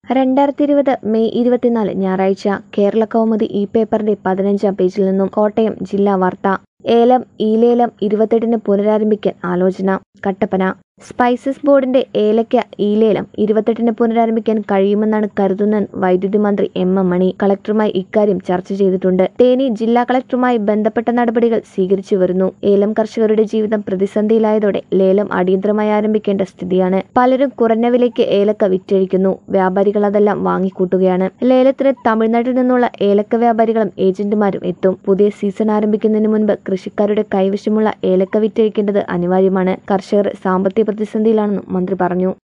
രണ്ടായിരത്തി ഇരുപത് മെയ് ഇരുപത്തിനാല് ഞായറാഴ്ച കേരള കൗമുദി ഇ പേപ്പറിന്റെ പതിനഞ്ചാം പേജിൽ നിന്നും കോട്ടയം ജില്ലാ വാർത്ത ഏലം ഈലേലം ഇരുപത്തെട്ടിന് പുനരാരംഭിക്കാൻ ആലോചന കട്ടപ്പന സ്പൈസസ് ബോർഡിന്റെ ഏലക്ക ഈലേലം ഇരുപത്തെട്ടിന് പുനരാരംഭിക്കാൻ കഴിയുമെന്നാണ് കരുതുന്നതെന്ന് വൈദ്യുതി മന്ത്രി എം എം മണി കളക്ടറുമായി ഇക്കാര്യം ചർച്ച ചെയ്തിട്ടുണ്ട് തേനി ജില്ലാ കളക്ടറുമായി ബന്ധപ്പെട്ട നടപടികൾ സ്വീകരിച്ചു വരുന്നു ഏലം കർഷകരുടെ ജീവിതം പ്രതിസന്ധിയിലായതോടെ ലേലം അടിയന്തരമായി ആരംഭിക്കേണ്ട സ്ഥിതിയാണ് പലരും കുറഞ്ഞ വിലയ്ക്ക് ഏലക്ക വിറ്റഴിക്കുന്നു വ്യാപാരികൾ അതെല്ലാം വാങ്ങിക്കൂട്ടുകയാണ് ലേലത്തിന് തമിഴ്നാട്ടിൽ നിന്നുള്ള ഏലക്ക വ്യാപാരികളും ഏജന്റുമാരും എത്തും പുതിയ സീസൺ ആരംഭിക്കുന്നതിന് മുൻപ് കൃഷിക്കാരുടെ കൈവശമുള്ള ഏലക്ക വിറ്റഴിക്കേണ്ടത് അനിവാര്യമാണ് കർഷകർ സാമ്പത്തിക പ്രതിസന്ധിയിലാണെന്നും മന്ത്രി പറഞ്ഞു